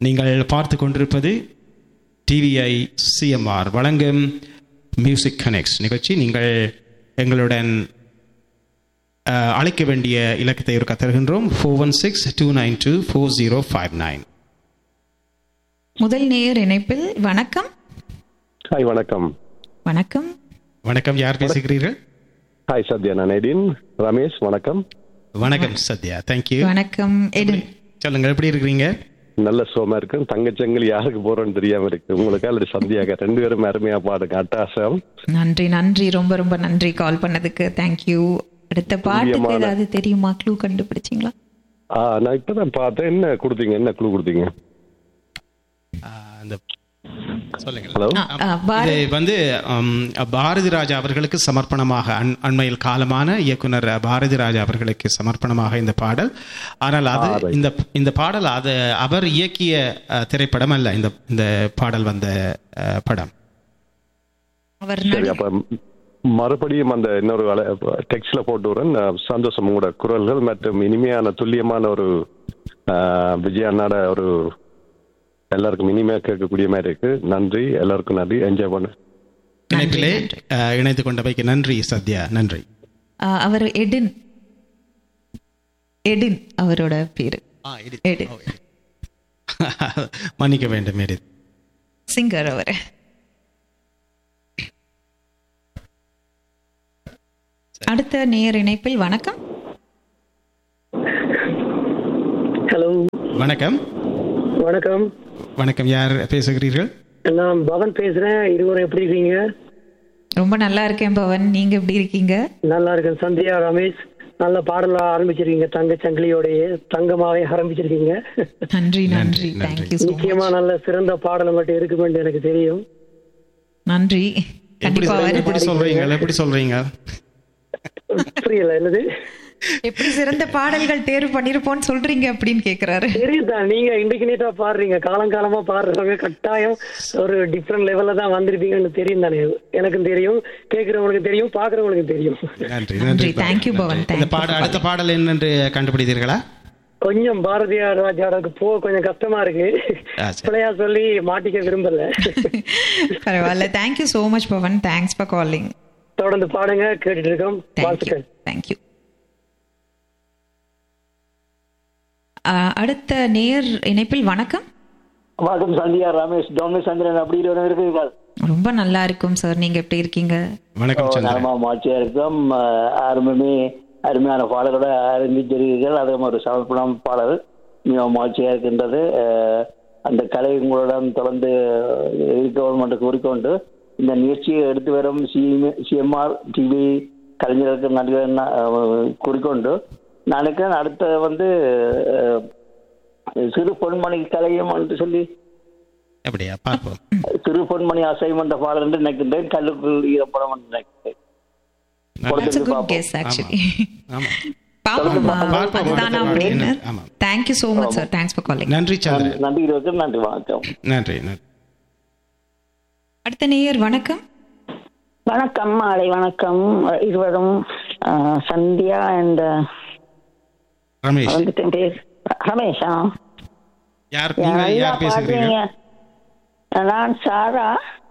நீங்கள் பார்த்து கொண்டிருப்பது டிவிஐ சிஎம்ஆர் வழங்கும் மியூசிக் கனெக்ட்ஸ் நிகழ்ச்சி நீங்கள் எங்களுடன் அஹ், அழைக்க வேண்டிய இலக்கத்தை ஒரு தருகின்றோம் four one six two nine two four zero five nine முதல் நேயர் இணைப்பில் வணக்கம் ஹாய் வணக்கம் வணக்கம் வணக்கம் யார் பேசுகிறீர்கள் ஹாய் சத்யா நான் எடின் ரமேஷ் வணக்கம் வணக்கம் சத்யா தேங்க்யூ வணக்கம் எடின் சொல்லுங்க எப்படி இருக்கிறீங்க நல்ல சோமா இருக்கு தங்கச்சங்கிலி யாருக்கு போறோன்னு தெரியாம இருக்கு உங்களுக்கு அல்லது சந்தியாக ரெண்டு பேரும் அருமையா பாடுங்க அட்டாசம் நன்றி நன்றி ரொம்ப ரொம்ப நன்றி கால் பண்ணதுக்கு தேங்க்யூ அடுத்த பாட்டுக்கு பிரியமான- ஏதாவது தெரியுமா க்ளூ கண்டுபிடிச்சிங்களா ஆ நான் இப்பதான் பார்த்தேன் என்ன கொடுத்தீங்க என்ன குழு கொடுத்தீங்க அஹ், அந்த சொல்லுங்க ஹலோ ஆ, ஆ, பாரத் இது வந்து um, பாரதி ராஜா அவர்களுக்கு சமர்ப்பணமாக அண்- அண்மையில் காலமான இயக்குனர் பாரதி ராஜா அவர்களுக்கு சமர்ப்பணமாக இந்த பாடல் ஆனால் அது ஆ, right. இந்த இந்த பாடல் அது அவர் இயக்கிய அஹ், திரைப்படம் அல்ல இந்த இந்த பாடல் வந்த அஹ், படம் அவர் சரி நடி- அப்ப ம், மறுபடியும் அந்த இன்னொரு டெக்ஸ்ட்ல போட்டு வரேன் நான் சந்தோஷம் உங்களோட குரல்கள் மற்றும் இனிமையான துல்லியமான ஒரு ஆ, விஜய் அண்ணாட ஒரு எல்லாருக்கும் இனிமையா கேட்கக்கூடிய மாதிரி இருக்கு நன்றி எல்லாருக்கும் நன்றி என்ஜாய் பண்ணு இணைப்பிலே நன்றி. அஹ், இணைத்து கொண்டவைக்கு நன்றி சத்யா நன்றி ஆ, அவர் எடின் எடின் அவரோட பேரு எடின் மன்னிக்க வேண்டும் எடி சிங்கர் அவர் அடுத்த நேயர் இணைப்பில் வணக்கம் ஹலோ வணக்கம் வணக்கம் வணக்கம் யார் பேசுகிறீர்கள் நான் பவன் பேசுறேன் இருவரும் எப்படி இருக்கீங்க ரொம்ப நல்லா இருக்கேன் பவன் நீங்க எப்படி இருக்கீங்க நல்லா இருக்கேன் சந்தியா ரமேஷ் நல்ல பாடலா ஆரம்பிச்சிருக்கீங்க தங்க சங்கிலியோடைய தங்கமாவே ஆரம்பிச்சிருக்கீங்க நன்றி நன்றி நன்றி, நன்றி. தேங்க்யூ ஸோ நிச்சயமா நல்ல சிறந்த பாடல் மட்டும் இருக்குமென்று எனக்கு தெரியும் நன்றி எப்படி கண்டிப்பா எப்படி வருது சொல்றீங்க எப்படி சொல்றீங்க புரியல என்னது எப்படி சிறந்த பாடல்கள் தேர்வு பண்ணிருப்போம்னு சொல்றீங்க அப்படின்னு கேக்குறாரு தெரியுதான் நீங்க இண்டிகினேட்டா பாடுறீங்க காலங்காலமா பாடுறவங்க கட்டாயம் ஒரு டிஃப்ரெண்ட் லெவல்ல தான் வந்திருப்பீங்கன்னு தெரியும் தானே எனக்கும் தெரியும் கேட்கறவங்களுக்கு தெரியும் பாக்குறவங்களுக்கு தெரியும் நன்றி நன்றி, நன்றி thank you, பவன், இந்த thank you. பாடல் அடுத்த பாடல் என்னென்று கண்டுபிடித்தீர்களா கொஞ்சம் பாரதியார் ராஜாவுக்கு போக கொஞ்சம் கஷ்டமா இருக்கு ஆ, சரி. பிள்ளையா சொல்லி மாட்டிக்க விரும்பல பரவாயில்ல thank you so much Pavan thanks for calling தொடர்ந்து பாடுங்க கேட்டுட்டு இருக்கோம் தேங்க்யூ வாழ்த்துக்கள் தேங்க்யூ அடுத்த நேர் இணைப்பில் வணக்கம் வணக்கம் சந்தியா ரமேஷ் டொமினிக் சந்திரன் அப்படி இருவரும் இருக்கிறீர்கள் ரொம்ப நல்லா இருக்கும் சார் நீங்க எப்படி இருக்கீங்க வணக்கம் சந்திரன் நலமா மாற்றியா இருக்கும் அஹ், அருமையுமே அருமையான பாடலோட ஆரம்பித்திருக்கிறீர்கள் அதுவும் ஒரு சமர்ப்பணம் பாடல் மிக மகிழ்ச்சியா இருக்கின்றது அஹ், அந்த கலை உங்களுடன் தொடர்ந்து இருக்கவும் என்று கூறிக்கொண்டு இந்த நிகழ்ச்சியை எடுத்து வரும் சிஎம்ஆர் டிவி கலைஞர்களுக்கு நன்றி அஹ், கூறிக்கொண்டு நான் நினைக்கிறேன் அடுத்த வந்து அஹ், சிறு பொன்மணி கலையம் என்று சொல்லி அப்படியா பார்ப்போம் சிறு பொன்மணி அசைவம் என்ற பாடல் என்று நினைக்கின்றேன் கல்லுக்குள் ஈரப்படம் என்று நினைக்கிறேன் That's a பொறுத்திருந்து good பார்ப்போம். guess actually ஆமா பாப்போம் பார்ப்போம். அதுதானா அப்படின்னு ஆமா. Thank you so much sir thanks for calling நன்றி சந்திரன் நன்றி இருவருக்கும் நன்றி வணக்கம் நன்றி நன்றி அடுத்த நேயர் வணக்கம் வணக்கம் மாலை வணக்கம் இருவரும் அஹ், சந்தியா அண்ட் ரமேஷ் வந்துட்டேன் பேர் ரமேஷா யார் நீங்க நல்லா யார் பேசுகிறீங்க பாடுறீங்க நான் சாரா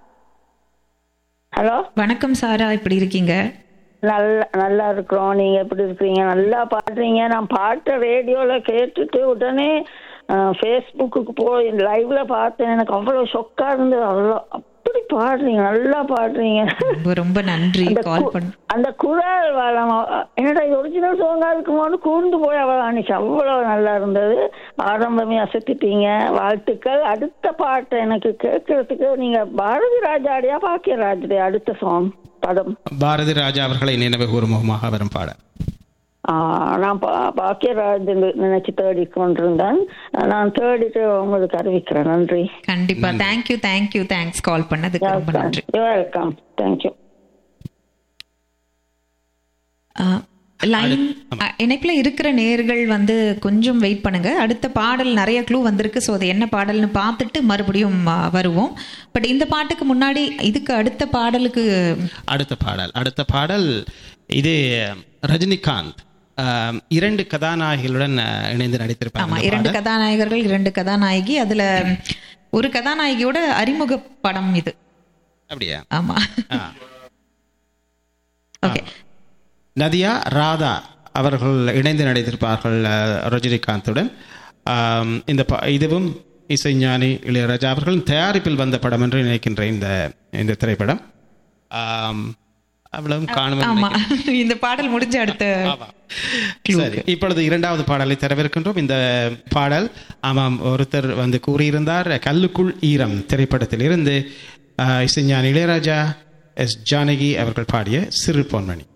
ஹலோ வணக்கம் சாரா எப்படி இருக்கீங்க நல்லா நல்லா இருக்கிறோம் நீங்க எப்படி இருக்கிறீங்க நல்லா பாடுறீங்க நான் பாட்ட ரேடியோல கேட்டுட்டு உடனே ஃபேஸ்புக்கு போய் லைவ்ல பார்த்தேன் எனக்கு அவ்வளவு ஷொக்கா இருந்தது அவ்வளோ அப்படி பாடுறீங்க நல்லா பாடுறீங்க ரொம்ப ரொம்ப நன்றி அந்த கால் கு- பண்ண அந்த குரல் வளம் என்னடா இது ஒரிஜினல் சாங்கா இருக்குமோன்னு கூர்ந்து போய் அவள் அன்னைக்கு அவ்வளவு நல்லா இருந்தது ஆரம்பமே அசத்திட்டீங்க வாழ்த்துக்கள் அடுத்த பாட்டை எனக்கு கேட்கறதுக்கு நீங்க பாரதி ராஜாடியா பாக்கியராஜுடைய அடுத்த சாங் பதம் பாரதி ராஜா அவர்களை நினைவு கூறுமுகமாக வரும் பாடல் ஆ, நான் பா பாக்கியராஜ் நினைச்சு தேடி கொண்டிருந்தேன் நான் தேடிட்டு உங்களுக்கு அறிவிக்கிறேன் நன்றி கண்டிப்பா தேங்க்யூ தேங்க்யூ தேங்க்ஸ் கால் பண்ணதுக்கு ரொம்ப நன்றி வெல்கம் தேங்க்யூ லைன் இணைப்புல இருக்கிற நேர்கள் வந்து கொஞ்சம் வெயிட் பண்ணுங்க அடுத்த பாடல் நிறைய க்ளூ வந்திருக்கு ஸோ அது என்ன பாடல்னு பார்த்துட்டு மறுபடியும் ஆ, வருவோம் பட் இந்த பாட்டுக்கு முன்னாடி இதுக்கு அடுத்த பாடலுக்கு அடுத்த பாடல் அடுத்த பாடல் இது ரஜினிகாந்த் ஆம், இரண்டு கதாநாயகிகளுடன் அஹ், இணைந்து ஆமா நடித்திருப்பாங்க இரண்டு கதாநாயகர்கள் இரண்டு கதாநாயகி அதுல ஒரு கதாநாயகியோட அறிமுக படம் இது அப்படியா ஆமா ஆ. ஓகே நதியா ராதா அவர்கள் இணைந்து நடித்திருப்பார்கள் அஹ், ரஜினிகாந்துடன் ஆம், இந்த ப- இதுவும் இசைஞானி இளையராஜா அவர்களின் தயாரிப்பில் வந்த படம் என்று நினைக்கின்றேன் இந்த இந்த திரைப்படம் ஆம், அவ்வளவும் காணும் ஆமா இந்த பாடல் முடிஞ்ச அடுத்த சரி இப்பொழுது இரண்டாவது பாடலை தரவிருக்கின்றோம் இந்த பாடல் ஆமாம் ஒருத்தர் வந்து கூறியிருந்தார் கல்லுக்குள் ஈரம் திரைப்படத்தில் இருந்து இசைஞானி இளையராஜா எஸ் ஜானகி அவர்கள் பாடிய சிறு பொன்மணி